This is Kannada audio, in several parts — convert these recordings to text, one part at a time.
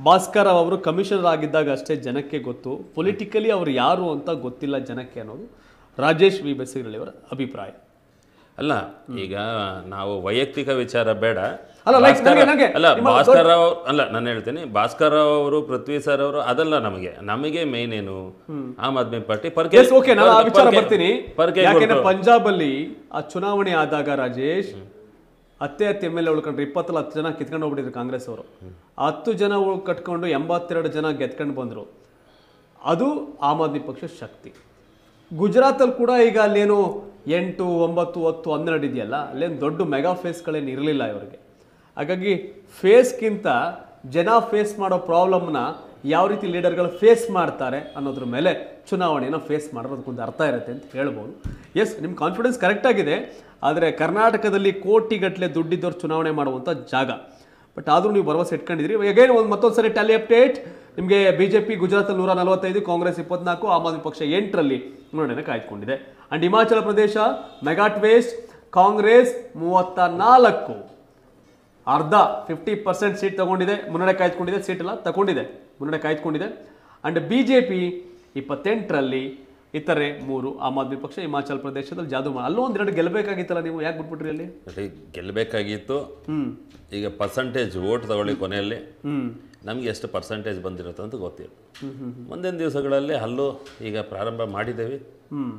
ಭಾಸ್ಕರ್ ಅವರು ಕಮಿಷನರ್ ಆಗಿದ್ದಾಗ ಅಷ್ಟೇ ಜನಕ್ಕೆ ಗೊತ್ತು ಪೊಲಿಟಿಕಲಿ ಅವರು ಯಾರು ಅಂತ ಗೊತ್ತಿಲ್ಲ ಜನಕ್ಕೆ ಅನ್ನೋದು ರಾಜೇಶ್ ವಿ ಬೆಸ್ಸಿರಳ್ಳಿಯವರ ಅಭಿಪ್ರಾಯ ಅಲ್ಲ ಈಗ ನಾವು ವೈಯಕ್ತಿಕ ವಿಚಾರ ಬೇಡ ಅಲ್ಲ, like ಭಾಸ್ಕರ್- ನಂಗೆ- ನಂಗೆ ಅಲ್ಲ ನಿಮ್ಮ ಭಾಸ್ಕರ್ ರಾವ್ ಅಲ್ಲ ನಾನು ಹೇಳ್ತೀನಿ ಭಾಸ್ಕರ್ ರಾವ್ ಅವರು ಪೃಥ್ವಿ ಸರ್ ಅವರು ಅದಲ್ಲ ನಮಗೆ ನಮಗೆ ಮೇನ್ ಏನು ಆಮ್ ಆದ್ಮಿ ಪಾರ್ಟಿ ಪರ್ಕೆ ಎಸ್ ಓಕೆ ನಾನು ಆ ವಿಚಾರ ಪರ್ಕೆ- ಬರ್ತೀನಿ ಪರ್ಕೆ ಯಾಕೆಂದ್ರೆ ಗುರುತು. ಪಂಜಾಬ್ ಅಲ್ಲಿ ಆ ಚುನಾವಣೆ ಆದಾಗ ರಾಜೇಶ್ ಹತ್ತೆ ಹತ್ತು ಎಮ್ ಎಲ್ ಎ ಉಳ್ಕೊಂಡ್ರೆ ಇಪ್ಪತ್ತಲ್ಲ ಹತ್ತು ಜನ ಕಿತ್ಕೊಂಡು ಹೋಗ್ಬಿಟ್ಟಿದ್ರು ಕಾಂಗ್ರೆಸ್ ಅವರು ಹತ್ತು ಜನ ಉಳ್- ಕಟ್ಕೊಂಡು ಎಂಬತ್ತೆರಡು ಜನ ಗೆದ್ಕೊಂಡು ಬಂದರು ಅದು ಆಮ್ ಆದ್ಮಿ ಪಕ್ಷ ಶಕ್ತಿ ಗುಜರಾತಲ್ಲಿ ಕೂಡ ಈಗ ಅಲ್ಲೇನು ಎಂಟು ಒಂಬತ್ತು ಹತ್ತು ಹನ್ನೆರಡು ಇದೆಯಲ್ಲ ಅಲ್ಲೇನು ದೊಡ್ಡ ಮೆಗಾ ಫೇಸ್ಗಳೇನು ಇರಲಿಲ್ಲ ಇವರಿಗೆ ಹಾಗಾಗಿ ಫೇಸ್ಗಿಂತ ಜನ ಫೇಸ್ ಮಾಡೋ ಪ್ರಾಬ್ಲಮ್ನ ಯಾವ ರೀತಿ ಲೀಡರ್ಗಳು ಫೇಸ್ ಮಾಡ್ತಾರೆ ಅನ್ನೋದ್ರ ಮೇಲೆ ಚುನಾವಣೆಯನ್ನು ಫೇಸ್ ಮಾಡೋದಕ್ಕೊಂದು ಅರ್ಥ ಇರುತ್ತೆ ಅಂತ ಹೇಳ್ಬೋದು ಎಸ್ ನಿಮ್ಮ ಕಾನ್ಫಿಡೆನ್ಸ್ ಕರೆಕ್ಟಾಗಿದೆ ಆದರೆ ಕರ್ನಾಟಕದಲ್ಲಿ ಕೋಟಿಗಟ್ಟಲೆ ದುಡ್ಡಿದ್ದವ್ರು ಚುನಾವಣೆ ಮಾಡುವಂಥ ಜಾಗ ಬಟ್ ಆದರೂ ನೀವು ಭರವಸೆ ಇಟ್ಕೊಂಡಿದ್ರಿ ಅಗೇನ್ ಒಂದು ಮತ್ತೊಂದು ಸರಿ ಟ್ಯಾಲಿ ಅಪ್ಡೇಟ್ ನಿಮಗೆ ಬಿ ಜೆ ಪಿ ಗುಜರಾತಲ್ಲಿ ನೂರ ನಲವತ್ತೈದು ಕಾಂಗ್ರೆಸ್ ಇಪ್ಪತ್ನಾಲ್ಕು ಆಮ್ ಆದ್ಮಿ ಪಕ್ಷ ಎಂಟರಲ್ಲಿ ಮುನ್ನಡೆಯನ್ನು ಕಾಯ್ದುಕೊಂಡಿದೆ ಅಂಡ್ ಹಿಮಾಚಲ ಪ್ರದೇಶ ಮೆಗಾಟ್ ವೇಸ್ಟ್ ಕಾಂಗ್ರೆಸ್ ಮೂವತ್ತ ನಾಲ್ಕು ಅರ್ಧ ಫಿಫ್ಟಿ ಪರ್ಸೆಂಟ್ ಸೀಟ್ ತಗೊಂಡಿದೆ ಮುನ್ನಡೆ ಕಾಯ್ದುಕೊಂಡಿದೆ ಸೀಟ್ ಎಲ್ಲ ತಗೊಂಡಿದೆ ಮುನ್ನಡೆ ಕಾಯ್ದುಕೊಂಡಿದೆ ಅಂಡ್ ಬಿ ಜೆ ಪಿ ಇಪ್ಪತ್ತೆಂಟರಲ್ಲಿ ಇತರೆ ಮೂರು ಆಮ್ ಆದ್ಮಿ ಪಕ್ಷ ಹಿಮಾಚಲ ಪ್ರದೇಶದಲ್ಲಿ ಜಾದು ಮಾ ಅಲ್ಲೂ ಒಂದೆರಡು ಗೆಲ್ಲಬೇಕಾಗಿತ್ತಲ್ಲ ನೀವು ಯಾಕೆ ಬಿಟ್ಬಿಟ್ರಿ ಅಲ್ಲಿ ಅದೇ ಗೆಲ್ಲಬೇಕಾಗಿತ್ತು ಹ್ಮ್ ಈಗ ಪರ್ಸಂಟೇಜ್ ಓಟ್ ತಗೊಳ್ಳಿ ಕೊನೆಯಲ್ಲಿ ಹ್ಮ್ ನಮಗೆ ಎಷ್ಟು ಪರ್ಸಂಟೇಜ್ ಬಂದಿರುತ್ತೆ ಅಂತ ಗೊತ್ತಿಲ್ಲ ಮುಂದಿನ ದಿವಸಗಳಲ್ಲಿ ಅಲ್ಲೂ ಈಗ ಪ್ರಾರಂಭ ಮಾಡಿದ್ದೇವೆ ಹ್ಮ್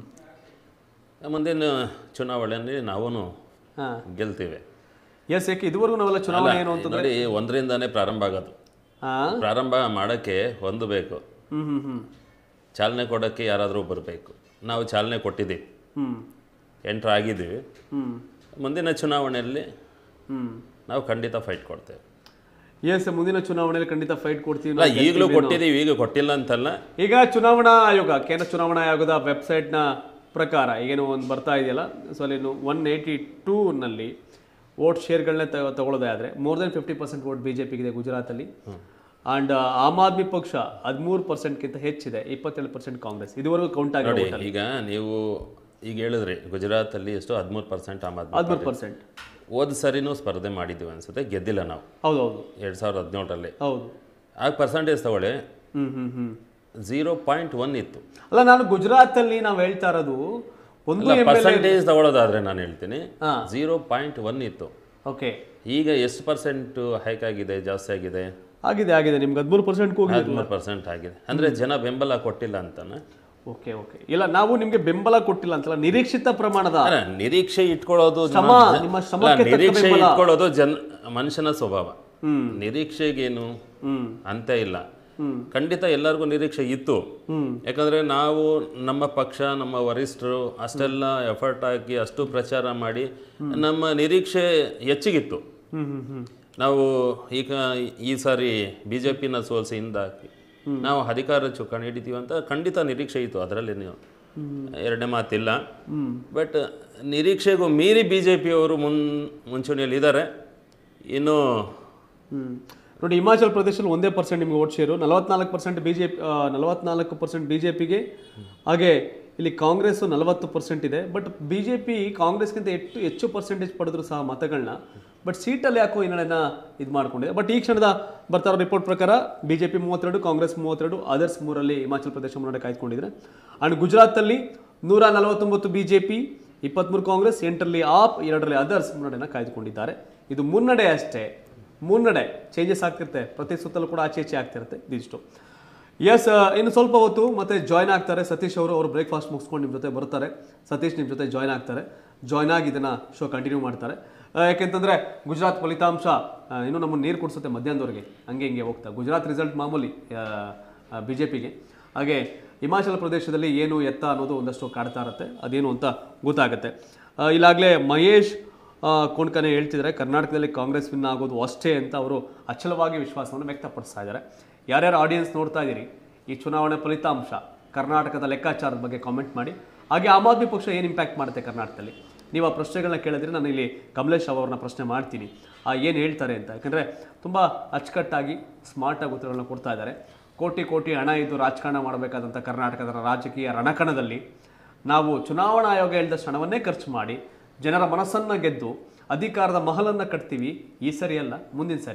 ಮುಂದಿನ ಚುನಾವಣೆಯಲ್ಲಿ ನಾವು ಹಾ ಗೆಲ್ತೀವಿ ಎಸ್ ಯಾಕೆ ಇದುವರೆಗೂ ನಾವೆಲ್ಲ ಚುನಾವಣೆ ಏನು ಅಂತ ನೋಡಿ ಒಂದರಿಂದಾನೇ ಪ್ರಾರಂಭ ಆಗೋದು ಹಾ ಪ್ರಾರಂಭ ಮಾಡೋಕ್ಕೆ ಒಂದು ಬೇಕು ಹ್ಮ್ ಹ್ಮ್ ಹ್ಮ್ ಚಾಲನೆ ಕೊಡೋಕ್ಕೆ ಯಾರಾದರೂ ಬರಬೇಕು ನಾವು ಚಾಲನೆ ಕೊಟ್ಟಿದ್ದೀವಿ ಹ್ಮ್ ಎಂಟ್ರ್ ಆಗಿದ್ದೀವಿ ಹ್ಮ್ ಮುಂದಿನ ಚುನಾವಣೆಯಲ್ಲಿ ಹ್ಮ್ ನಾವು ಖಂಡಿತ ಫೈಟ್ ಕೊಡ್ತೇವೆ ಎಸ್ ಮುಂದಿನ ಚುನಾವಣೆಯಲ್ಲಿ ಖಂಡಿತ ಫೈಟ್ ಕೊಡ್ತೀವಿ ಇಲ್ಲ ನಾವು. ಈಗಲೂ ಕೊಟ್ಟಿದ್ದೀವಿ ಈಗ ಕೊಟ್ಟಿಲ್ಲ ಅಂತಲ್ಲ ಈಗ ಚುನಾವಣಾ ಆಯೋಗ ಕೇಂದ್ರ ಚುನಾವಣಾ ಆಯೋಗದ ವೆಬ್ಸೈಟ್ನ ಪ್ರಕಾರ ಈಗೇನು ಒಂದು ಬರ್ತಾ ಇದೆಯಲ್ಲ ಸೊ ಅಲ್ಲಿ ಒನ್ ಏಯ್ಟಿ ಟೂನಲ್ಲಿ ವೋಟ್ ಶೇರ್ಗಳನ್ನ ತಗೊಳ್ಳೋದೇ ಆದರೆ more than fifty percent vote B J ಪಿಗಿದೆ ಗುಜರಾತಲ್ಲಿ ಆ್ಯಂಡ್ ಆಮ್ ಆದ್ಮಿ ಪಕ್ಷ ಹದಿಮೂರು ಪರ್ಸೆಂಟ್ಗಿಂತ ಹೆಚ್ಚಿದೆ ಇಪ್ಪತ್ತೇಳು ಪರ್ಸೆಂಟ್ ಕಾಂಗ್ರೆಸ್ ಇದುವರೆಗೂ ಕೌಂಟ್ ನೋಡಿ ಆಗಿದೆ ಈಗ ನೀವು ಈಗ ಹೇಳಿದ್ರಿ ಗುಜರಾತಲ್ಲಿ ಎಷ್ಟು ಹದಿಮೂರು ಪರ್ಸೆಂಟ್ ಆಮ್ ಆದ್ಮಿ ಹದಿಮೂರು ಪರ್ಸೆಂಟ್ ಹೋದ ಸರಿನೂ ಸ್ಪರ್ಧೆ ಮಾಡಿದ್ದೀವಿ ಅನ್ಸುತ್ತೆ ಗೆದ್ದಿಲ್ಲ ನಾವು ಹೌದು ಹೌದು ಎರಡು ಸಾವಿರದ ಹದಿನೇಳರಲ್ಲಿ ಹೌದು ಆಗ ಪರ್ಸಂಟೇಜ್ ತಗೊಳ್ಳಿ ಹ್ಞೂ ಹ್ಞೂ ಹ್ಞೂ ಝೀರೋ ಪಾಯಿಂಟ್ ಒನ್ ಇತ್ತು ಅಲ್ಲ ನಾನು ಗುಜರಾತಲ್ಲಿ ನಾವು ಹೇಳ್ತಾ ಇರೋದು ಒಂದು ಎಮ್ ಎಲ್ ಪರ್ಸಂಟೇಜ್ ತಗೊಳ್ಳೋದಾದ್ರೆ ನಾನು ಹೇಳ್ತೀನಿ ಹಾ. ಝೀರೋ ಪಾಯಿಂಟ್ ಒನ್ ಇತ್ತು ಓಕೆ ಈಗ ಎಷ್ಟು ಪರ್ಸೆಂಟ್ ಹೈಕ್ ಆಗಿದೆ ಜಾಸ್ತಿ ಆಗಿದೆ ಆಗಿದೆ ಆಗಿದೆ ನಿಮ್ಗೆ ಹದಿಮೂರು ಪರ್ಸೆಂಟ್ಗೂ ಹೋಗಿದೆ ಹದಿಮೂರು ಪರ್ಸೆಂಟ್ ಆಗಿದೆ ಅಂದ್ರೆ ಜನ ಬೆಂಬಲ ಕೊಟ್ಟಿಲ್ಲ ಅಂತಾನೆ ಓಕೆ ಓಕೆ ಇಲ್ಲ ನಾವು ನಿಮ್ಗೆ ಬೆಂಬಲ ಕೊಟ್ಟಿಲ್ಲ ಅಂತಲ್ಲ ನಿರೀಕ್ಷಿತ ಪ್ರಮಾಣದ ಅಲ್ಲ, ನಿರೀಕ್ಷೆ ಇಟ್ಕೊಳ್ಳೋದು ಜನ- ಶ್ರಮ, ಜನ- ನಿಮ್ಮ ಅಲ್ಲ, ಶ್ರಮಕ್ಕೆ ತಕ್ಕ ನಿರೀಕ್ಷೆ ಬೆಂಬಲ. ಇಟ್ಕೊಳ್ಳೋದು ಜನ ಮನುಷ್ಯನ ಸ್ವಭಾವ ಹ್ಮ್ ನಿರೀಕ್ಷೆಗೇನು ಹ್ಮ್ ಅಂತ ಇಲ್ಲ ಹ್ಮ್ ಖಂಡಿತ ಎಲ್ಲರಿಗೂ ನಿರೀಕ್ಷೆ ಇತ್ತು ಹ್ಮ್ ಯಾಕಂದ್ರೆ ನಾವು ನಮ್ಮ ಪಕ್ಷ ನಮ್ಮ ವರಿಷ್ಠರು ಅಷ್ಟೆಲ್ಲ ಎಫರ್ಟ್ ಹಾಕಿ ಅಷ್ಟು ಪ್ರಚಾರ ಮಾಡಿ ನಮ್ಮ ನಿರೀಕ್ಷೆ ಹೆಚ್ಚಿಗಿತ್ತು ಹ್ಮ್ ಹ್ಮ್ ಹ್ಮ್ ನಾವು ಈಗ ಈ ಸಾರಿ ಬಿ ಜೆ ಪಿನ ಸೋಲಿಸಿ ಹಿಂದಾಕಿ ನಾವು ಅಧಿಕಾರ ಚುಕ್ಕಾಣಿ ಹಿಡಿತೀವಿ ಅಂತ ಖಂಡಿತ ನಿರೀಕ್ಷೆ ಇತ್ತು ಅದರಲ್ಲಿ ನೀವು ಎರಡನೇ ಮಾತಿಲ್ಲ ಬಟ್ ನಿರೀಕ್ಷೆಗೂ ಮೀರಿ ಬಿ ಜೆ ಪಿಯವರು ಮುನ್ ಮುಂಚೂಣಿಯಲ್ಲಿ ಇದ್ದಾರೆ ಇನ್ನು ಹ್ಮ್ ನೋಡಿ ಹಿಮಾಚಲ ಪ್ರದೇಶದಲ್ಲಿ ಒಂದೇ ಪರ್ಸೆಂಟ್ ನಿಮ್ಗೆ ವೋಟ್ ಶೇರು ನಲವತ್ನಾಲ್ಕು ಪರ್ಸೆಂಟ್ ಬಿ ಜೆ ಪಿ ನಲವತ್ನಾಲ್ಕು ಪರ್ಸೆಂಟ್ ಬಿ ಜೆ ಪಿಗೆ ಹಾಗೆ ಇಲ್ಲಿ ಕಾಂಗ್ರೆಸ್ ನಲವತ್ತು ಪರ್ಸೆಂಟ್ ಇದೆ ಬಟ್ ಬಿ ಜೆ ಪಿ ಕಾಂಗ್ರೆಸ್ಗಿಂತ ಹೆಚ್ಚು ಹೆಚ್ಚು ಪರ್ಸೆಂಟೇಜ್ ಪಡೆದ್ರು ಸಹ ಮತಗಳನ್ನ ಬಟ್ ಸೀಟಲ್ಲಿ ಯಾಕೋ ಹಿನ್ನಡೆನ ಇದು ಮಾಡ್ಕೊಂಡಿದೆ ಬಟ್ ಈ ಕ್ಷಣದ ಬರ್ತಾ ಇರೋ ರಿಪೋರ್ಟ್ ಪ್ರಕಾರ ಬಿ ಜೆ ಪಿ ಮೂವತ್ತೆರಡು ಕಾಂಗ್ರೆಸ್ ಮೂವತ್ತೆರಡು ಅದರ್ಸ್ ಮೂರಲ್ಲಿ ಹಿಮಾಚಲ ಪ್ರದೇಶ ಮುನ್ನಡೆ ಕಾಯ್ದುಕೊಂಡಿದ್ರೆ ಆ್ಯಂಡ್ ಗುಜರಾತಲ್ಲಿ ನೂರ ನಲವತ್ತೊಂಬತ್ತು ಬಿ ಜೆ ಪಿ ಇಪ್ಪತ್ತ್ಮೂರು ಕಾಂಗ್ರೆಸ್ ಎಂಟರಲ್ಲಿ ಆಪ್ ಎರಡರಲ್ಲಿ ಅದರ್ಸ್ ಮುನ್ನಡೆನ ಕಾಯ್ದುಕೊಂಡಿದ್ದಾರೆ ಇದು ಮುನ್ನಡೆ ಅಷ್ಟೇ ಮುನ್ನಡೆ ಚೇಂಜಸ್ ಆಗ್ತಿರುತ್ತೆ ಪ್ರತಿ ಸುತ್ತಲೂ ಕೂಡ ಆಚೆ ಈಚೆ ಆಗ್ತಿರುತ್ತೆ ಇದಿಷ್ಟು ಎಸ್ ಇನ್ನು ಸ್ವಲ್ಪ ಹೊತ್ತು ಮತ್ತೆ ಜಾಯ್ನ್ ಆಗ್ತಾರೆ ಸತೀಶ್ ಅವರು ಅವರು ಬ್ರೇಕ್ಫಾಸ್ಟ್ ಮುಗಿಸ್ಕೊಂಡು ನಿಮ್ಮ ಜೊತೆ ಬರ್ತಾರೆ ಸತೀಶ್ ನಿಮ್ಮ ಜೊತೆ ಜಾಯ್ನ್ ಆಗ್ತಾರೆ ಜಾಯ್ನ್ ಆಗಿ ಇದನ್ನು ಶೋ ಕಂಟಿನ್ಯೂ ಮಾಡ್ತಾರೆ ಆ, ಯಾಕೆಂತಂದ್ರೆ ಗುಜರಾತ್ ಫಲಿತಾಂಶ ಆ, ಇನ್ನೂ ನಮ್ಮನ್ನು ನೀರು ಕುಡಿಸುತ್ತೆ ಮಧ್ಯಾಹ್ನದವರೆಗೆ ಹಂಗೆ ಹಿಂಗೆ ಹೋಗ್ತಾ ಗುಜರಾತ್ ರಿಸಲ್ಟ್ ಮಾಮೂಲಿ ಬಿ ಜೆ ಪಿಗೆ ಹಾಗೆ ಹಿಮಾಚಲ ಪ್ರದೇಶದಲ್ಲಿ ಏನು ಎತ್ತ ಅನ್ನೋದು ಒಂದಷ್ಟು ಕಾಡ್ತಾ ಇರುತ್ತೆ ಅದೇನು ಅಂತ ಗೊತ್ತಾಗುತ್ತೆ ಇಲ್ಲಾಗಲೇ ಮಹೇಶ್ ಆ, ಕೊಂಡ್ಕನೆ ಹೇಳ್ತಿದ್ದಾರೆ ಕರ್ನಾಟಕದಲ್ಲಿ ಕಾಂಗ್ರೆಸ್ ವಿನ್ ಆಗೋದು ಅಷ್ಟೇ ಅಂತ ಅವರು ಅಚಲವಾಗಿ ವಿಶ್ವಾಸವನ್ನು ವ್ಯಕ್ತಪಡಿಸ್ತಾ ಇದ್ದಾರೆ ಯಾರ್ಯಾರು ಆಡಿಯನ್ಸ್ ನೋಡ್ತಾ ಇದ್ದೀರಿ ಈ ಚುನಾವಣೆ ಫಲಿತಾಂಶ ಕರ್ನಾಟಕದ ಲೆಕ್ಕಾಚಾರದ ಬಗ್ಗೆ ಕಾಮೆಂಟ್ ಮಾಡಿ ಹಾಗೆ ಆಮ್ ಆದ್ಮಿ ಪಕ್ಷ ಏನು ಇಂಪ್ಯಾಕ್ಟ್ ಮಾಡುತ್ತೆ ಕರ್ನಾಟಕದಲ್ಲಿ ನೀವು ಆ ಪ್ರಶ್ನೆಗಳನ್ನ ಕೇಳಿದ್ರೆ ನಾನು ಇಲ್ಲಿ ಕಮಲೇಶ್ ಅವ್ರನ್ನ ಪ್ರಶ್ನೆ ಮಾಡ್ತೀನಿ ಆ ಏನು ಹೇಳ್ತಾರೆ ಅಂತ ಯಾಕಂದರೆ ತುಂಬ ಅಚ್ಚುಕಟ್ಟಾಗಿ ಸ್ಮಾರ್ಟಾಗಿ ಉತ್ತರಗಳನ್ನ ಕೊಡ್ತಾ ಇದ್ದಾರೆ ಕೋಟಿ ಕೋಟಿ ಹಣ ಇದ್ದು ರಾಜಕಾರಣ ಮಾಡಬೇಕಾದಂಥ ಕರ್ನಾಟಕದ ರಾಜಕೀಯ ರಣಕಣದಲ್ಲಿ ನಾವು ಚುನಾವಣಾ ಆಯೋಗ ಹೇಳಿದಷ್ಟು ಹಣವನ್ನೇ ಖರ್ಚು ಮಾಡಿ ಜನರ ಮನಸ್ಸನ್ನು ಗೆದ್ದು ಅಧಿಕಾರದ ಮಹಲನ್ನು ಕಟ್ತೀವಿ ಈ ಸರಿ ಅಲ್ಲ ಮುಂದಿನ ಸರಿ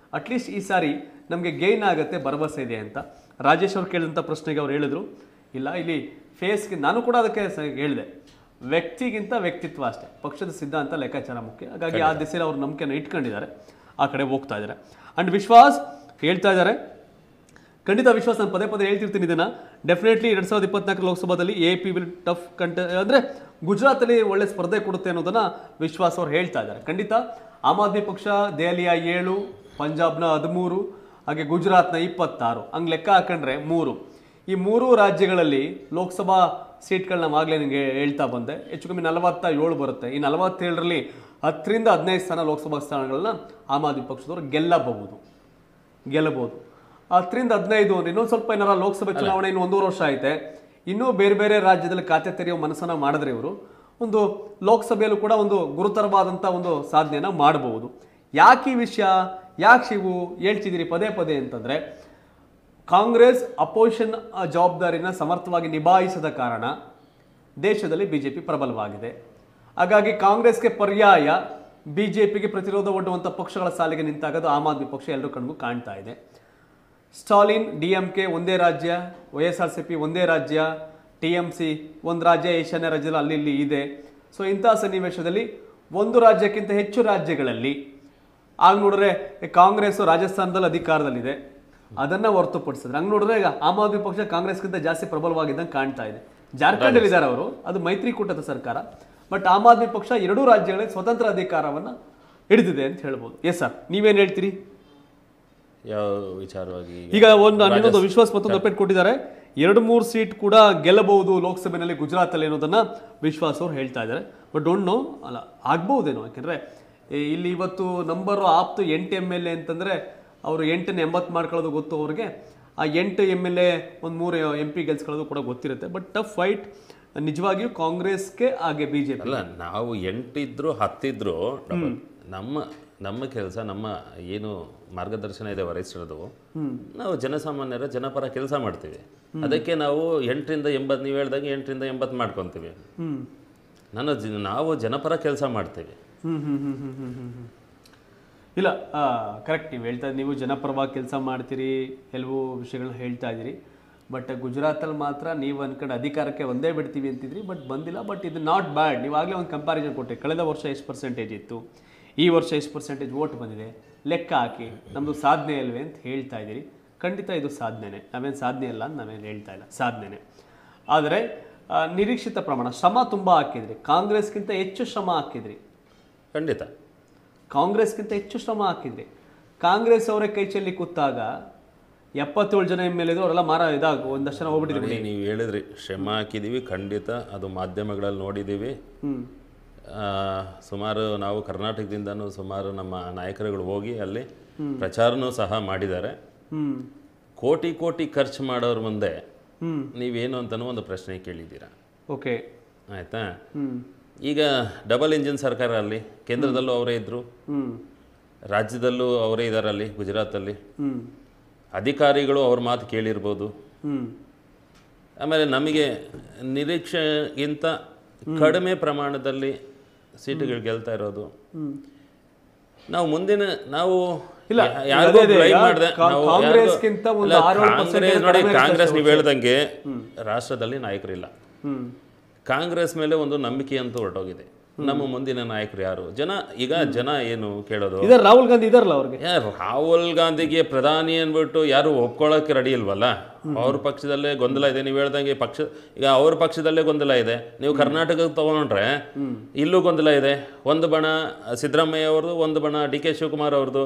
ಅಟ್ಲೀಸ್ಟ್ ಈ ಸಾರಿ ನಮಗೆ ಗೇನ್ ಆಗುತ್ತೆ ಭರವಸೆ ಇದೆ ಅಂತ ರಾಜೇಶ್ ಅವ್ರು ಕೇಳಿದಂಥ ಪ್ರಶ್ನೆಗೆ ಅವ್ರು ಹೇಳಿದ್ರು ಇಲ್ಲ ಇಲ್ಲಿ ಫೇಸ್ಗೆ ನಾನು ಕೂಡ ಅದಕ್ಕೆ ಸ- ಹೇಳಿದೆ ವ್ಯಕ್ತಿಗಿಂತ ವ್ಯಕ್ತಿತ್ವ ಅಷ್ಟೇ ಪಕ್ಷದ ಸಿದ್ಧಾಂತ ಲೆಕ್ಕಾಚಾರ ಮುಖ್ಯ ಹಾಗಾಗಿ ಆ ದಿಸೆಯಲ್ಲಿ ಅವ್ರ ನಂಬಿಕೆನ ಇಟ್ಕೊಂಡಿದ್ದಾರೆ ಆ ಕಡೆ ಹೋಗ್ತಾ ಇದ್ದಾರೆ ಅಂಡ್ ವಿಶ್ವಾಸ್ ಹೇಳ್ತಾ ಇದ್ದಾರೆ ಖಂಡಿತ ವಿಶ್ವಾಸ ನಾನು ಪದೇ ಪದೇ ಹೇಳ್ತಿರ್ತೀನಿ ಇದನ್ನ ಡೆಫಿನೆಟ್ಲಿ ಎರಡ್ ಸಾವಿರದ ಇಪ್ಪತ್ನಾಲ್ಕು ಲೋಕಸಭಾದಲ್ಲಿ ಎ ಪಿ ವಿಲ್ ಟಫ್ ಕಂಟ ಅಂದ್ರೆ ಗುಜರಾತಲ್ಲಿ ಒಳ್ಳೆ ಸ್ಪರ್ಧೆ ಕೊಡುತ್ತೆ ಅನ್ನೋದನ್ನ ವಿಶ್ವಾಸ್ ಅವ್ರು ಹೇಳ್ತಾ ಇದ್ದಾರೆ ಖಂಡಿತ ಆಮ್ ಆದ್ಮಿ ಪಕ್ಷ ದೆಹಲಿಯ ಏಳು ಪಂಜಾಬ್ನ ಹದಿಮೂರು ಹಾಗೆ ಗುಜರಾತ್ನ ಇಪ್ಪತ್ತಾರು ಹಂಗೆ ಲೆಕ್ಕ ಹಾಕೊಂಡ್ರೆ ಮೂರು ಈ ಮೂರು ರಾಜ್ಯಗಳಲ್ಲಿ ಲೋಕಸಭಾ ಸೀಟ್ಗಳನ್ನ ಆಗಲೇ ನಿಮಗೆ ಹೇಳ್ತಾ ಬಂದೆ ಹೆಚ್ಚು ಕಮ್ಮಿ ನಲವತ್ತ ಏಳು ಬರುತ್ತೆ ಈ ನಲವತ್ತೇಳರಲ್ಲಿ ಹತ್ತರಿಂದ ಹದಿನೈದು ಸ್ಥಾನ ಲೋಕಸಭಾ ಸ್ಥಾನಗಳನ್ನ ಆಮ್ ಆದ್ಮಿ ಪಕ್ಷದವರು ಗೆಲ್ಲಬಹುದು ಗೆಲ್ಲಬಹುದು ಹತ್ತರಿಂದ ಹದಿನೈದು ಅಂದ್ರೆ ಇನ್ನೊಂದು ಸ್ವಲ್ಪ ಏನಾರ ಲೋಕಸಭೆ ಚುನಾವಣೆ ಇನ್ನು ಒಂದೂವರೆ ವರ್ಷ ಐತೆ ಇನ್ನೂ ಬೇರೆ ಬೇರೆ ರಾಜ್ಯದಲ್ಲಿ ಖಾತೆ ತೆರೆಯೋ ಮನಸ್ಸನ್ನ ಮಾಡಿದ್ರೆ ಇವರು ಒಂದು ಲೋಕಸಭೆಯಲ್ಲೂ ಕೂಡ ಒಂದು ಗುರುತರವಾದಂಥ ಒಂದು ಸಾಧನೆಯನ್ನ ಮಾಡಬಹುದು ಯಾಕೆ ಈ ವಿಷಯ ಯಾಕೆ ಶಿವು ಹೇಳ್ತಿದ್ದೀರಿ ಪದೇ ಪದೇ ಅಂತಂದ್ರೆ ಕಾಂಗ್ರೆಸ್ ಅಪೋಸಿಷನ್ ಜವಾಬ್ದಾರಿನ ಸಮರ್ಥವಾಗಿ ನಿಭಾಯಿಸದ ಕಾರಣ ದೇಶದಲ್ಲಿ ಬಿಜೆಪಿ ಪ್ರಬಲವಾಗಿದೆ ಹಾಗಾಗಿ ಕಾಂಗ್ರೆಸ್ಗೆ ಪರ್ಯಾಯ ಬಿಜೆಪಿಗೆ ಪ್ರತಿರೋಧ ಒಡ್ಡುವಂಥ ಪಕ್ಷಗಳ ಸಾಲಿಗೆ ನಿಂತಾಗ ಅದು ಆಮ್ ಆದ್ಮಿ ಪಕ್ಷ ಎಲ್ಲರೂ ಕಣ್ಗೂ ಕಾಣ್ತಾ ಇದೆ ಸ್ಟಾಲಿನ್ ಡಿ ಎಂ ಕೆ ಒಂದೇ ರಾಜ್ಯ Y S R C P ಒಂದೇ ರಾಜ್ಯ ಟಿ ಎಂ ಸಿ ಒಂದು ರಾಜ್ಯ ಈಶಾನ್ಯ ರಾಜ್ಯದಲ್ಲಿ ಅಲ್ಲಿ ಇಲ್ಲಿ ಇದೆ ಸೊ ಇಂತಹ ಸನ್ನಿವೇಶದಲ್ಲಿ ಒಂದು ರಾಜ್ಯಕ್ಕಿಂತ ಹೆಚ್ಚು ರಾಜ್ಯಗಳಲ್ಲಿ ಆಗ ನೋಡಿದ್ರೆ ಕಾಂಗ್ರೆಸ್ ರಾಜಸ್ಥಾನದಲ್ಲಿ ಅಧಿಕಾರದಲ್ಲಿದೆ ಅದನ್ನ ಹೊರತುಪಡಿಸಿದ್ರೆ ಹಂಗ್ ನೋಡಿದ್ರೆ ಈಗ ಆಮ್ ಆದ್ಮಿ ಪಕ್ಷ ಕಾಂಗ್ರೆಸ್ಗಿಂತ ಜಾಸ್ತಿ ಪ್ರಬಲವಾಗಿದ್ದಂಗೆ ಕಾಣ್ತಾ ಇದೆ ಜಾರ್ಖಂಡಲ್ಲಿ ಇದ್ದಾರೆ ಅವರು ಅದು ಮೈತ್ರಿಕೂಟದ ಸರ್ಕಾರ ಬಟ್ ಆಮ್ ಆದ್ಮಿ ಪಕ್ಷ ಎರಡೂ ರಾಜ್ಯಗಳಲ್ಲಿ ಸ್ವತಂತ್ರ ಅಧಿಕಾರವನ್ನ ಹಿಡಿದಿದೆ ಅಂತ ಹೇಳ್ಬೋದು ಎಸ್ ಸರ್ ನೀವೇನ್ ಹೇಳ್ತೀರಿ ಯಾವ ವಿಚಾರವಾಗಿ ಈಗ ಒಂದು ಇನ್ನೊಂದು ವಿಶ್ವಾಸ ಮತ್ತೊಂದು ಅಪ್ಡೇಟ್ ಕೊಟ್ಟಿದ್ದಾರೆ ಎರಡು ಮೂರು ಸೀಟ್ ಕೂಡ ಗೆಲ್ಲಬಹುದು ಲೋಕಸಭೆಯಲ್ಲಿ ಗುಜರಾತಲ್ಲಿ ಅನ್ನೋದನ್ನ ವಿಶ್ವಾಸ್ ಅವ್ರು ಹೇಳ್ತಾ ಇದ್ದಾರೆ ಬಟ್ ಡೋಂಟ್ ನೋ ಅಲ್ಲ ಆಗ್ಬಹುದೇನೋ ಯಾಕೆಂದ್ರೆ ಈ- ಇಲ್ಲಿ ಇವತ್ತು ನಂಬರ್ ಆಪ್ತು ಎಂಟು ಎಮ್ ಎಲ್ ಎ ಅಂತಂದ್ರೆ ಅವರು ಎಂಟನ್ನು ಎಂಬತ್ತು ಮಾಡ್ಕೊಳ್ಳೋದು ಗೊತ್ತು ಅವ್ರಿಗೆ ಆ ಎಂಟು ಎಮ್ ಎಲ್ ಎ ಒಂದು ಮೂರು ಎಂ ಪಿ ಗೆಲ್ಸ್ಕೊಳ್ಳೋದು ಕೂಡ ಗೊತ್ತಿರುತ್ತೆ ಬಟ್ ಟಫ್ ಫೈಟ್ ನಿಜವಾಗಿಯೂ ಕಾಂಗ್ರೆಸ್ಗೆ ಹಾಗೆ ಬಿಜೆಪಿ ಅಲ್ಲ ನಾವು ಎಂಟಿದ್ರು ಹತ್ತಿದ್ರು ಡಬಲ್. ನಮ್ಮ ನಮ್ಮ ಕೆಲಸ ನಮ್ಮ ಏನು ಮಾರ್ಗದರ್ಶನ ಇದೆ ವರಿಷ್ಠರದು ನಾವು ಜನಸಾಮಾನ್ಯರ ಜನಪರ ಕೆಲಸ ಮಾಡ್ತೀವಿ ಅದಕ್ಕೆ ನಾವು ಎಂಟರಿಂದ ಎಂಬತ್ತು ನೀವು ಹೇಳ್ದಂಗೆ ಎಂಟರಿಂದ ಎಂಬತ್ತು ಮಾಡ್ಕೊತೀವಿ ಹ್ಮ್ ನಾನು ಜ- ನಾವು ಜನಪರ ಕೆಲಸ ಮಾಡ್ತೀವಿ ಹ್ಮ್ ಹ್ಮ್ ಹ್ಮ್ ಹ್ಮ್ ಹ್ಮ್ ಹ್ಮ್ ಹ್ಮ್. ಇಲ್ಲ ಕರೆಕ್ಟ್ ನೀವು ಹೇಳ್ತಾ ನೀವು ಜನಪರವಾಗಿ ಕೆಲಸ ಮಾಡ್ತೀರಿ ಕೆಲವು ವಿಷಯಗಳನ್ನ ಹೇಳ್ತಾ ಇದ್ದೀರಿ ಬಟ್ ಗುಜರಾತಲ್ಲಿ ಮಾತ್ರ ನೀವು ಅನ್ಕೊಂಡು ಅಧಿಕಾರಕ್ಕೆ ಒಂದೇ ಬಿಡ್ತೀವಿ ಅಂತಿದ್ರಿ ಬಟ್ ಬಂದಿಲ್ಲ ಬಟ್ ಇದು ನಾಟ್ ಬ್ಯಾಡ್ ನೀವು ಆಗಲೇ ಒಂದು ಕಂಪ್ಯಾರಿಸನ್ ಕೊಟ್ಟೆ ಕಳೆದ ವರ್ಷ ಎಷ್ಟು ಪರ್ಸೆಂಟೇಜ್ ಇತ್ತು ಈ ವರ್ಷ ಎಷ್ಟು ಪರ್ಸೆಂಟೇಜ್ ವೋಟ್ ಬಂದಿದೆ ಲೆಕ್ಕ ಹಾಕಿ ನಮ್ಮದು ಸಾಧನೆ ಅಲ್ವೇ ಅಂತ ಹೇಳ್ತಾ ಇದ್ದೀರಿ ಖಂಡಿತ ಇದು ಸಾಧನೆನೇ ನಾವೇನು ಸಾಧನೆ ಅಲ್ಲ ಅಂತ ನಾವೇನು ಹೇಳ್ತಾ ಇಲ್ಲ ಸಾಧನೆನೇ ಆದರೆ ಆ, ನಿರೀಕ್ಷಿತ ಪ್ರಮಾಣ ಶ್ರಮ ತುಂಬ ಹಾಕಿದ್ರಿ ಕಾಂಗ್ರೆಸ್ಗಿಂತ ಹೆಚ್ಚು ಶ್ರಮ ಹಾಕಿದ್ರಿ ಖಂಡಿತ ಕಾಂಗ್ರೆಸ್ಗಿಂತ ಹೆಚ್ಚು ಶ್ರಮ ಹಾಕಿದ್ರಿ ಕಾಂಗ್ರೆಸ್ ಅವರೇ ಕೈ ಚೆಲ್ಲಿ ಕೂತಾಗ ಎಪ್ಪತ್ತೇಳು ಜನ ಎಮ್ ಎಲ್ ಅವರೆಲ್ಲ ಮಾರ ಇದಾಗ ಒಂದಷ್ಟು ಜನ ಹೋಗ್ಬಿಟ್ಟಿದ್ರು ನೋಡಿ, ನೀವು ಹೇಳಿದ್ರಿ ಶ್ರಮ ಹಾಕಿದ್ದೀವಿ ಖಂಡಿತ ಅದು ಮಾಧ್ಯಮಗಳಲ್ಲಿ ನೋಡಿದ್ದೀವಿ ಹ್ಮ್ ಆ, ಸುಮಾರು ನಾವು ಕರ್ನಾಟಕದಿಂದನೂ ಸುಮಾರು ನಮ್ಮ ನಾಯಕರುಗಳು ಹೋಗಿ ಅಲ್ಲಿ ಪ್ರಚಾರನೂ ಸಹ ಮಾಡಿದ್ದಾರೆ ಹ್ಮ್ ಕೋಟಿ ಕೋಟಿ ಖರ್ಚು ಮಾಡೋರ ಮುಂದೆ ಹ್ಮ್ ನೀವೇನು ಅಂತನೂ ಒಂದು ಪ್ರಶ್ನೆ ಕೇಳಿದ್ದೀರಾ ಓಕೆ ಆಯಿತಾ ಹ್ಮ್ ಈಗ ಡಬಲ್ ಇಂಜಿನ್ ಸರ್ಕಾರ ಅಲ್ಲಿ ಕೇಂದ್ರದಲ್ಲೂ ಅವರೇ ಇದ್ದರು ಹ್ಮ್ ರಾಜ್ಯದಲ್ಲೂ ಅವರೇ ಇದ್ದಾರೆ ಅಲ್ಲಿ ಗುಜರಾತಲ್ಲಿ ಹ್ಮ್ ಅಧಿಕಾರಿಗಳು ಅವ್ರ ಮಾತು ಕೇಳಿರ್ಬೋದು ಹ್ಮ್ ಆಮೇಲೆ ನಮಗೆ ನಿರೀಕ್ಷೆಗಿಂತ ಕಡಿಮೆ ಪ್ರಮಾಣದಲ್ಲಿ ಸೀಟುಗಳು ಗೆಲ್ತಾ ಇರೋದು ಹ್ಮ್ ನಾವು ಮುಂದಿನ ನಾವು ಇಲ್ಲ, ಯಾ- ಯಾರಿಗೂ ಅದೇ ಅದೇ, blame ಯಾ- ಮಾಡ್ದೆ, ಕಾ- ನಾವು ಕಾಂಗ್ರೆಸ್ಗಿಂತ ಯಾರಿಗೂ- ಒಂದು ಇಲ್ಲ, ಆರು ಏಳು ಕಾಂಗ್ರೆಸ್ percent ನೋಡಿ ಕಡಿಮೆ ಕಾಂಗ್ರೆಸ್ ನೀವು ಇರ್ತದೆ ಹೇಳ್ದಂಗೆ ರಾಷ್ಟ್ರದಲ್ಲಿ ನಾಯಕರಿಲ್ಲ ಹ್ಮ್ ಕಾಂಗ್ರೆಸ್ ಮೇಲೆ ಒಂದು ನಂಬಿಕೆ ಅಂತೂ ಹೊರಟೋಗಿದೆ ನಮ್ಮ ಮುಂದಿನ ನಾಯಕರು ಯಾರು ಜನ ಈಗ ಜನ ಏನು ಕೇಳೋದು ಇದಾರೆ ರಾಹುಲ್ ಗಾಂಧಿ ಇದಾರಲ್ಲ ಅವ್ರಿಗೆ ಏ, ರಾಹುಲ್ ಗಾಂಧಿಗೆ ಪ್ರಧಾನಿ ಅಂದ್ಬಿಟ್ಟು ಯಾರು ಒಪ್ಕೊಳ್ಳೋಕೆ ರೆಡಿ ಇಲ್ವಲ್ಲ ಅವ್ರ ಪಕ್ಷದಲ್ಲೇ ಗೊಂದಲ ಇದೆ ನೀವು ಹೇಳ್ದಂಗೆ ಪಕ್ಷ ಈಗ ಅವ್ರ ಪಕ್ಷದಲ್ಲೇ ಗೊಂದಲ ಇದೆ ನೀವು ಕರ್ನಾಟಕ ತಗೊಂಡ್ರೆ ಇಲ್ಲೂ ಗೊಂದಲ ಇದೆ ಒಂದು ಬಣ ಸಿದ್ದರಾಮಯ್ಯ ಅವ್ರದ್ದು ಒಂದು ಬಣ ಡಿ ಕೆ ಶಿವಕುಮಾರ್ ಅವ್ರದ್ದು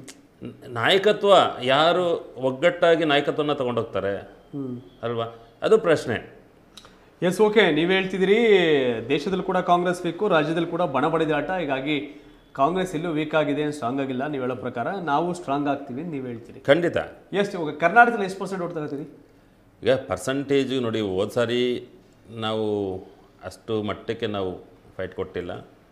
ನಾಯಕತ್ವ ಯಾರು ಒಗ್ಗಟ್ಟಾಗಿ ನಾಯಕತ್ವನ ತಗೊಂಡೋಗ್ತಾರೆ ಅಲ್ವಾ ಅದು ಪ್ರಶ್ನೆ ಎಸ್ ಓಕೆ ನೀವು ಹೇಳ್ತಿದ್ದೀರಿ ದೇಶದಲ್ಲಿ ಕೂಡ ಕಾಂಗ್ರೆಸ್ ವೀಕು ರಾಜ್ಯದಲ್ಲಿ ಕೂಡ ಬಣ ಬಡಿದಾಟ ಹೀಗಾಗಿ ಕಾಂಗ್ರೆಸ್ ಎಲ್ಲೂ ವೀಕ್ ಆಗಿದೆ ಸ್ಟ್ರಾಂಗ್ ಆಗಿಲ್ಲ ನೀವು ಹೇಳೋ ಪ್ರಕಾರ ನಾವು ಸ್ಟ್ರಾಂಗ್ ಆಗ್ತೀವಿ ಅಂತ ನೀವು ಹೇಳ್ತೀರಿ ಖಂಡಿತ ಎಷ್ಟು ಇವಾಗ ಕರ್ನಾಟಕದಲ್ಲಿ ಎಷ್ಟು ಪರ್ಸೆಂಟ್ ಓಟ್ ತಗೋತೀರಿ ಈಗ ಪರ್ಸಂಟೇಜು ನೋಡಿ ಹೋದ ಸಾರಿ ನಾವು ಅಷ್ಟು ಮಟ್ಟಕ್ಕೆ ನಾವು ಫೈಟ್ ಕೊಟ್ಟಿಲ್ಲ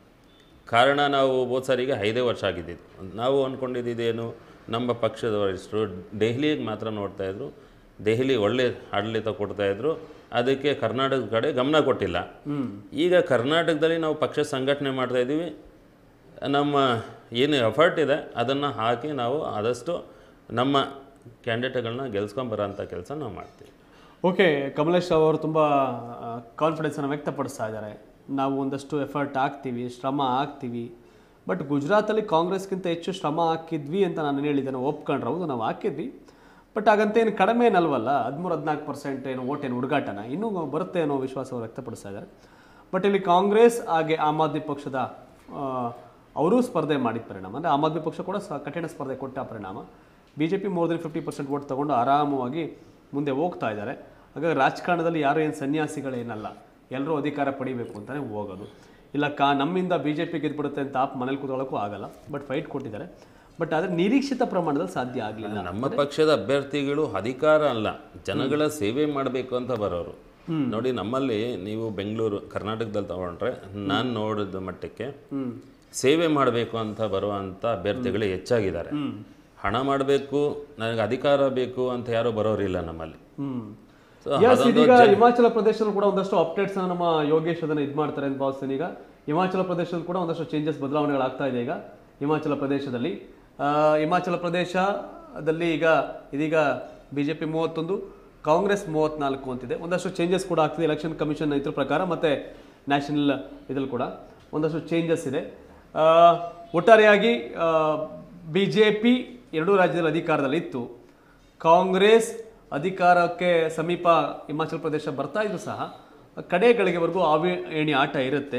ಕಾರಣ ನಾವು ಹೋದ ಸಾರಿಗೆ ಐದೇ ವರ್ಷ ಆಗಿದ್ದಿದ್ದು ನಾವು ಅಂದ್ಕೊಂಡಿದ್ದೇನು ನಮ್ಮ ಪಕ್ಷದ ವರಿಷ್ಠರು ದೆಹಲಿಗೆ ಮಾತ್ರ ನೋಡ್ತಾ ಇದ್ರು ದೆಹಲಿ ಒಳ್ಳೆ ಆಡಳಿತ ಕೊಡ್ತಾ ಇದ್ರು ಅದಕ್ಕೆ ಕರ್ನಾಟಕದ ಕಡೆ ಗಮನ ಕೊಟ್ಟಿಲ್ಲ ಈಗ ಕರ್ನಾಟಕದಲ್ಲಿ ನಾವು ಪಕ್ಷ ಸಂಘಟನೆ ಮಾಡ್ತಾ ಇದ್ದೀವಿ ನಮ್ಮ ಏನು ಎಫರ್ಟ್ ಇದೆ ಅದನ್ನು ಹಾಕಿ ನಾವು ಆದಷ್ಟು ನಮ್ಮ ಕ್ಯಾಂಡಿಡೇಟ್ಗಳನ್ನ ಗೆಲ್ಸ್ಕೊಂಬರೋಂಥ ಕೆಲಸ ನಾವು ಮಾಡ್ತೀವಿ ಓಕೆ ಕಮಲೇಶ್ ರಾವ್ ಅವರು ತುಂಬ ಕಾನ್ಫಿಡೆನ್ಸನ್ನು ವ್ಯಕ್ತಪಡಿಸ್ತಾ ಇದ್ದಾರೆ ನಾವು ಒಂದಷ್ಟು ಎಫರ್ಟ್ ಹಾಕ್ತೀವಿ ಶ್ರಮ ಹಾಕ್ತೀವಿ ಬಟ್ ಗುಜರಾತಲ್ಲಿ ಕಾಂಗ್ರೆಸ್ಗಿಂತ ಹೆಚ್ಚು ಶ್ರಮ ಹಾಕಿದ್ವಿ ಅಂತ ನಾನು ಹೇಳಿದ್ದೇನೆ ಒಪ್ಕೊಂಡ್ರೆ ಹೌದು ನಾವು ಹಾಕಿದ್ವಿ ಬಟ್ ಹಾಗಂತ ಏನು ಕಡಿಮೆ ಏನಲ್ವಲ್ಲ ಹದಿಮೂರು ಹದಿನಾಲ್ಕು ಪರ್ಸೆಂಟ್ ಏನು ಓಟ್ ಏನು ಹುಡುಗಾಟನ ಇನ್ನೂ ಬರುತ್ತೆ ಅನ್ನೋ ವಿಶ್ವಾಸ ಅವರು ವ್ಯಕ್ತಪಡಿಸ್ತಾ ಇದ್ದಾರೆ ಬಟ್ ಇಲ್ಲಿ ಕಾಂಗ್ರೆಸ್ ಹಾಗೆ ಆಮ್ ಆದ್ಮಿ ಪಕ್ಷದ ಅವರೂ ಸ್ಪರ್ಧೆ ಮಾಡಿದ ಪರಿಣಾಮ ಅಂದರೆ ಆಮ್ ಆದ್ಮಿ ಪಕ್ಷ ಕೂಡ ಸ ಕಠಿಣ ಸ್ಪರ್ಧೆ ಕೊಟ್ಟ ಪರಿಣಾಮ B J P more than fifty percent vote ತಗೊಂಡು ಆರಾಮವಾಗಿ ಮುಂದೆ ಹೋಗ್ತಾ ಇದ್ದಾರೆ ಹಾಗಾಗಿ ರಾಜಕಾರಣದಲ್ಲಿ ಯಾರು ಏನು ಸನ್ಯಾಸಿಗಳೇನಲ್ಲ ಎಲ್ಲರೂ ಅಧಿಕಾರ ಪಡಿಬೇಕು ಅಂತಲೇ ಹೋಗೋದು ಇಲ್ಲ ಕಾ ನಮ್ಮಿಂದ ಬಿ ಜೆ ಪಿ ಗೆದ್ಬಿಡುತ್ತೆ ಅಂತ ಆಪ್ ಮನೇಲಿ ಕೂತ್ಕೊಳ್ಳೋಕ್ಕೂ ಆಗಲ್ಲ ಬಟ್ ಫೈಟ್ ಕೊಟ್ಟಿದ್ದಾರೆ ಬಟ್ ಆದರೆ ನಿರೀಕ್ಷಿತ ಪ್ರಮಾಣದಲ್ಲಿ ಸಾಧ್ಯ ಆಗಲಿಲ್ಲ ನಮ್ಮ ಪಕ್ಷದ ಅಭ್ಯರ್ಥಿಗಳು ಅಧಿಕಾರ ಅಲ್ಲ ಜನಗಳ ಸೇವೆ ಮಾಡಬೇಕು ಅಂತ ಬರೋರು ನೋಡಿ ನಮ್ಮಲ್ಲಿ ನೀವು ಬೆಂಗಳೂರು ಕರ್ನಾಟಕದಲ್ಲಿ ತಗೊಂಡ್ರೆ ನಾನು ನೋಡಿದ ಮಟ್ಟಕ್ಕೆ ಸೇವೆ ಮಾಡಬೇಕು ಅಂತ ಬರುವಂಥ ಅಭ್ಯರ್ಥಿಗಳು ಹೆಚ್ಚಾಗಿದ್ದಾರೆ ಹಣ ಮಾಡಬೇಕು ನನಗೆ ಅಧಿಕಾರ ಬೇಕು ಅಂತ ಯಾರೂ ಬರೋರಿಲ್ಲ ನಮ್ಮಲ್ಲಿ ಹ್ಮ್ ಸೊ Yes, ಇದೀಗ ಹಿಮಾಚಲ ಪ್ರದೇಶದಲ್ಲೂ ಕೂಡ ಒಂದಷ್ಟು ಅಪ್ಡೇಟ್ಸ್ ನಮ್ಮ ಯೋಗೇಶ್ ಅದನ್ನ ಇದು ಮಾಡ್ತಾರೆ ಅಂತ ಭಾವಿಸ್ತೀನಿ ಈಗ ಹಿಮಾಚಲ ಪ್ರದೇಶದಲ್ಲಿ ಕೂಡ ಒಂದಷ್ಟು ಚೇಂಜಸ್ ಬದಲಾವಣೆಗಳಾಗ್ತಾ ಇದೆ ಈಗ ಹಿಮಾಚಲ ಪ್ರದೇಶದಲ್ಲಿ ಆ, ಹಿಮಾಚಲ ಪ್ರದೇಶದಲ್ಲಿ ಈಗ ಇದೀಗ ಬಿಜೆಪಿ ಮೂವತ್ತೊಂದು ಕಾಂಗ್ರೆಸ್ ಮೂವತ್ನಾಲ್ಕು ಅಂತಿದೆ ಒಂದಷ್ಟು ಚೇಂಜಸ್ ಕೂಡ ಆಗ್ತಿದೆ ಎಲೆಕ್ಷನ್ ಕಮಿಷನ್ ಇದ್ರ ಪ್ರಕಾರ ಮತ್ತೆ ನ್ಯಾಷನಲ್ ಇದ್ರಲ್ಲಿ ಕೂಡ ಒಂದಷ್ಟು ಚೇಂಜಸ್ ಇದೆ ಆ, ಒಟ್ಟಾರೆಯಾಗಿ ಬಿ ಜೆ ಪಿ ಎರಡೂ ರಾಜ್ಯದಲ್ಲಿ ಅಧಿಕಾರದಲ್ಲಿ ಇತ್ತು ಕಾಂಗ್ರೆಸ್ ಅಧಿಕಾರಕ್ಕೆ ಸಮೀಪ ಹಿಮಾಚಲ ಪ್ರದೇಶ ಬರ್ತಾ ಇದ್ರು ಸಹ ಕಡೆ ಗಳಿಗೆವರೆಗೂ ಆವಿ ಏಣಿ ಆಟ ಇರುತ್ತೆ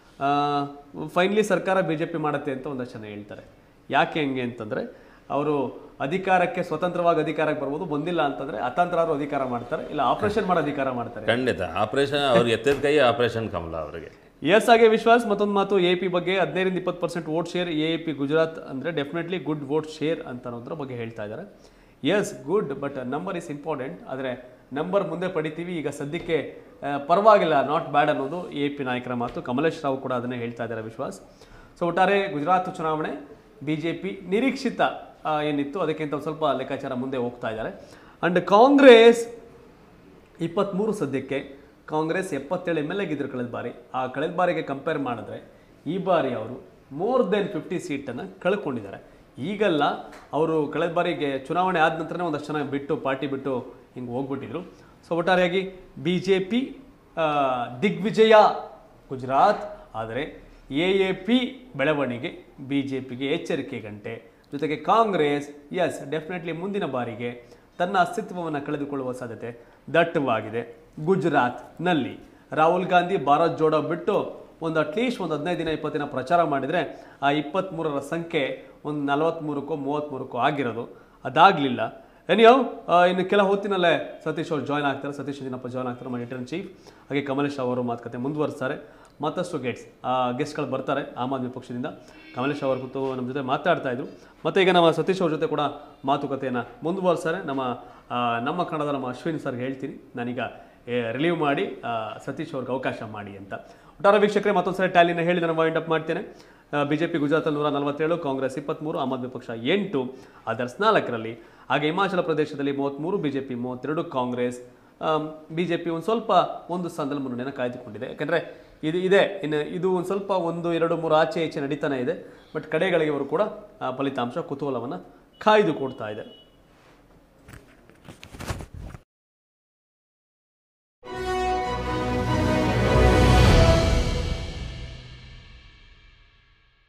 ಫೈನಲಿ ಸರ್ಕಾರ ಬಿ ಜೆ ಪಿ ಮಾಡುತ್ತೆ ಅಂತ ಒಂದಷ್ಟು ಜನ ಹೇಳ್ತಾರೆ ಯಾಕೆ ಹೆಂಗೆ ಅಂತಂದರೆ ಅವರು ಅಧಿಕಾರಕ್ಕೆ ಸ್ವತಂತ್ರವಾಗಿ ಅಧಿಕಾರಕ್ಕೆ ಬರ್ಬೋದು ಬಂದಿಲ್ಲ ಅಂತಂದರೆ ಅತಂತ್ರಾದ್ರು ಅಧಿಕಾರ ಮಾಡ್ತಾರೆ ಇಲ್ಲ ಆಪರೇಷನ್ ಮಾಡೋ ಅಧಿಕಾರ ಮಾಡ್ತಾರೆ ಖಂಡಿತ ಆಪರೇಷನ್ ಅವ್ರಿಗೆ ಎತ್ತಿದ ಕೈ ಆಪರೇಷನ್ ಕಮಲ ಅವರಿಗೆ ಎಸ್ ಹಾಗೆ ವಿಶ್ವಾಸ್ ಮತ್ತೊಂದು ಮಾತು ಎ ಪಿ ಬಗ್ಗೆ ಹದಿನೈದರಿಂದ ಇಪ್ಪತ್ತು percent vote share A P Gujarat ಅಂದರೆ ಡೆಫಿನೆಟ್ಲಿ ಗುಡ್ ವೋಟ್ ಶೇರ್ ಅಂತ ಅನ್ನೋದ್ರ ಬಗ್ಗೆ ಹೇಳ್ತಾ ಇದ್ದಾರೆ yes good but number is important ಆದರೆ ನಂಬರ್ ಮುಂದೆ ಪಡಿತೀವಿ ಈಗ ಸದ್ಯಕ್ಕೆ ಆ, ಪರವಾಗಿಲ್ಲ ನಾಟ್ ಬ್ಯಾಡ್ ಅನ್ನೋದು ಎ ಪಿ ನಾಯಕರ ಮಾತು ಕಮಲೇಶ್ ರಾವ್ ಕೂಡ ಅದನ್ನೇ ಹೇಳ್ತಾ ಇದ್ದಾರೆ ವಿಶ್ವಾಸ್ ಸೊ ಒಟ್ಟಾರೆ ಗುಜರಾತ್ ಚುನಾವಣೆ ಬಿ ಜೆ ಪಿ ನಿರೀಕ್ಷಿತ ಆ, ಏನಿತ್ತು ಅದಕ್ಕಿಂತ ಒಂದು ಸ್ವಲ್ಪ ಲೆಕ್ಕಾಚಾರ ಮುಂದೆ ಹೋಗ್ತಾ ಇದ್ದಾರೆ ಅಂಡ್ ಕಾಂಗ್ರೆಸ್ ಇಪ್ಪತ್ತ್ಮೂರು ಸದ್ಯಕ್ಕೆ ಕಾಂಗ್ರೆಸ್ ಎಪ್ಪತ್ತೇಳು ಎಮ್ ಎಲ್ ಎ ಗೆದ್ದರು ಕಳೆದ ಬಾರಿ ಆ ಕಳೆದ ಬಾರಿಗೆ ಕಂಪೇರ್ ಮಾಡಿದ್ರೆ ಈ ಬಾರಿ ಅವರು ಮೋರ್ ದೆನ್ ಫಿಫ್ಟಿ ಸೀಟನ್ನು ಕಳ್ಕೊಂಡಿದ್ದಾರೆ ಈಗಲ್ಲ ಅವರು ಕಳೆದ ಬಾರಿಗೆ ಚುನಾವಣೆ ಆದ ನಂತರನೇ ಒಂದಷ್ಟು ಜನ ಬಿಟ್ಟು ಪಾರ್ಟಿ ಬಿಟ್ಟು ಹಿಂಗೆ ಹೋಗ್ಬಿಟ್ಟಿದ್ರು ಸೊ ಒಟ್ಟಾರೆಯಾಗಿ ಬಿ ಜೆ ಪಿ ದಿಗ್ವಿಜಯ ಗುಜರಾತ್ ಆದರೆ ಎ ಎ ಪಿ ಬೆಳವಣಿಗೆ ಬಿ ಜೆ ಪಿಗೆ ಎಚ್ಚರಿಕೆ ಗಂಟೆ ಜೊತೆಗೆ ಕಾಂಗ್ರೆಸ್ ಎಸ್ ಡೆಫಿನೆಟ್ಲಿ ಮುಂದಿನ ಬಾರಿಗೆ ತನ್ನ ಅಸ್ತಿತ್ವವನ್ನು ಕಳೆದುಕೊಳ್ಳುವ ಸಾಧ್ಯತೆ ದಟ್ಟವಾಗಿದೆ ಗುಜರಾತ್ನಲ್ಲಿ ರಾಹುಲ್ ಗಾಂಧಿ ಭಾರತ್ ಜೋಡೋ ಬಿಟ್ಟು ಒಂದು ಅಟ್ಲೀಸ್ಟ್ ಒಂದು ಹದಿನೈದು ದಿನ ಇಪ್ಪತ್ತು ದಿನ ಪ್ರಚಾರ ಮಾಡಿದರೆ ಆ ಇಪ್ಪತ್ತ್ಮೂರರ ಸಂಖ್ಯೆ ಒಂದು ನಲವತ್ತ್ಮೂರಕ್ಕೋ ಮೂವತ್ತ್ಮೂರಕ್ಕೋ ಆಗಿರೋದು ಅದಾಗಲಿಲ್ಲ ಎನಿಯೋ ಇನ್ನು ಕೆಲ ಹೊತ್ತಿನಲ್ಲೇ ಸತೀಶ್ ಅವರು ಜಾಯ್ನ್ ಆಗ್ತಾರೆ ಸತೀಶ್ ದಿನಪ್ಪ ಜಾಯ್ನ್ ಆಗ್ತಾರೆ ನಮ್ಮ ಎಡಿಟರ್ ಚೀಫ್ ಹಾಗೆ ಕಮಲೇಶ್ ಅವರು ಮಾತುಕತೆ ಮುಂದುವರಿಸ್ತಾರೆ ಮತ್ತಷ್ಟು ಗೆಟ್ಸ್ ಗೆಸ್ಟ್ಗಳು ಬರ್ತಾರೆ ಆಮ್ ಆದ್ಮಿ ಪಕ್ಷದಿಂದ ಕಮಲೇಶ್ ಅವರು ಕೂತು ನಮ್ಮ ಜೊತೆ ಮಾತಾಡ್ತಾ ಇದ್ರು ಮತ್ತೆ ಈಗ ನಮ್ಮ ಸತೀಶ್ ಅವ್ರ ಜೊತೆ ಕೂಡ ಮಾತುಕತೆಯನ್ನು ಮುಂದುವರಿಸ್ತಾರೆ ನಮ್ಮ ಆ, ನಮ್ಮ ಕನ್ನಡದ ನಮ್ಮ ಅಶ್ವಿನ್ ಸರ್ಗೆ ಹೇಳ್ತೀನಿ ನಾನೀಗ ರಿಲೀವ್ ಮಾಡಿ ಆ, ಸತೀಶ್ ಅವ್ರಿಗೆ ಅವಕಾಶ ಮಾಡಿ ಅಂತ ಒಟ್ಟಾರೆ ವೀಕ್ಷಕರೇ ಮತ್ತೊಂದು ಸರಿ ಟ್ಯಾಲಿನ ಹೇಳಿ ನಾನು ವೈಂಡ್ ಅಪ್ ಮಾಡ್ತೇನೆ ಬಿ ಜೆ ಪಿ ಗುಜರಾತಲ್ಲಿ ನೂರ ನಲವತ್ತೇಳು ಕಾಂಗ್ರೆಸ್ ಇಪ್ಪತ್ತ್ಮೂರು ಆಮ್ ಆದ್ಮಿ ಪಕ್ಷ ಎಂಟು ಅದರ್ಸ್ ನಾಲ್ಕರಲ್ಲಿ ಹಾಗೆ ಹಿಮಾಚಲ ಪ್ರದೇಶದಲ್ಲಿ ಮೂವತ್ತ್ಮೂರು ಬಿ ಜೆ ಪಿ ಮೂವತ್ತೆರಡು ಕಾಂಗ್ರೆಸ್ ಬಿ ಜೆ ಪಿ ಒಂದು ಸ್ವಲ್ಪ ಒಂದು ಸ್ಥಾನದಲ್ಲಿ ಮುನ್ನಡೆಯನ್ನು ಕಾಯ್ದುಕೊಂಡಿದೆ ಯಾಕಂದರೆ ಇದು ಇದೆ ಇನ್ನು ಇದು ಒಂದು ಸ್ವಲ್ಪ ಒಂದು ಎರಡು ಮೂರು ಆಚೆ ಈಚೆ ನಡೀತಾನೆ ಇದೆ ಬಟ್ ಕಡೆಗಳಿಗೆವರು ಕೂಡ ಆ, ಫಲಿತಾಂಶ ಕುತೂಹಲವನ್ನು ಕಾಯ್ದು ಕೊಡ್ತಾ ಇದೆ